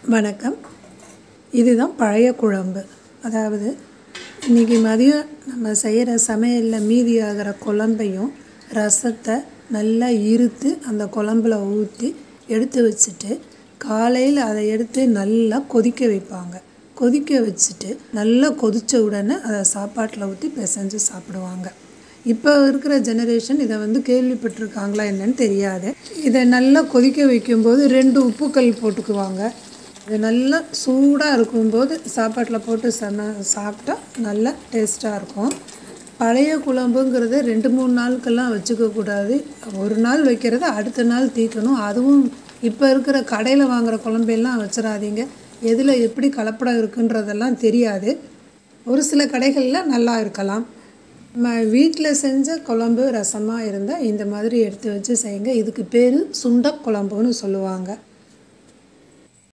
வணக்கம் இதுதான் பழைய குழம்பு அதாவது இன்றைக்கி மதியம் நம்ம செய்கிற சமையலில் மீதி ஆகிற குழம்பையும் ரசத்தை நல்லா இருத்து அந்த குழம்புல ஊற்றி எடுத்து வச்சுட்டு காலையில் அதை எடுத்து நல்லா கொதிக்க வைப்பாங்க கொதிக்க வச்சுட்டு நல்லா கொதித்த உடனே அதை சாப்பாட்டில் ஊற்றி பிசைஞ்சு சாப்பிடுவாங்க இப்போ இருக்கிற ஜெனரேஷன் இதை வந்து கேள்விப்பட்டிருக்காங்களா என்னன்னு தெரியாது இதை நல்லா கொதிக்க வைக்கும்போது ரெண்டு உப்புக்கல் போட்டுக்குவாங்க இது நல்லா சூடாக இருக்கும்போது சாப்பாட்டில் போட்டு சம சாப்பிட்டா நல்லா டேஸ்ட்டாக இருக்கும் பழைய குழம்புங்கிறது ரெண்டு மூணு நாளுக்கெல்லாம் வச்சுக்கக்கூடாது ஒரு நாள் வைக்கிறத அடுத்த நாள் தீக்கணும் அதுவும் இப்போ இருக்கிற கடையில் வாங்குகிற குழம்பெல்லாம் வச்சிடாதீங்க எதில் எப்படி கலப்படம் இருக்குன்றதெல்லாம் தெரியாது ஒரு சில கடைகளில் நல்லா இருக்கலாம் நம்ம வீட்டில் செஞ்ச குழம்பு ரசமாக இருந்தால் இந்த மாதிரி எடுத்து வச்சு செய்யுங்க இதுக்கு பேர் சுண்டக் குழம்புன்னு சொல்லுவாங்க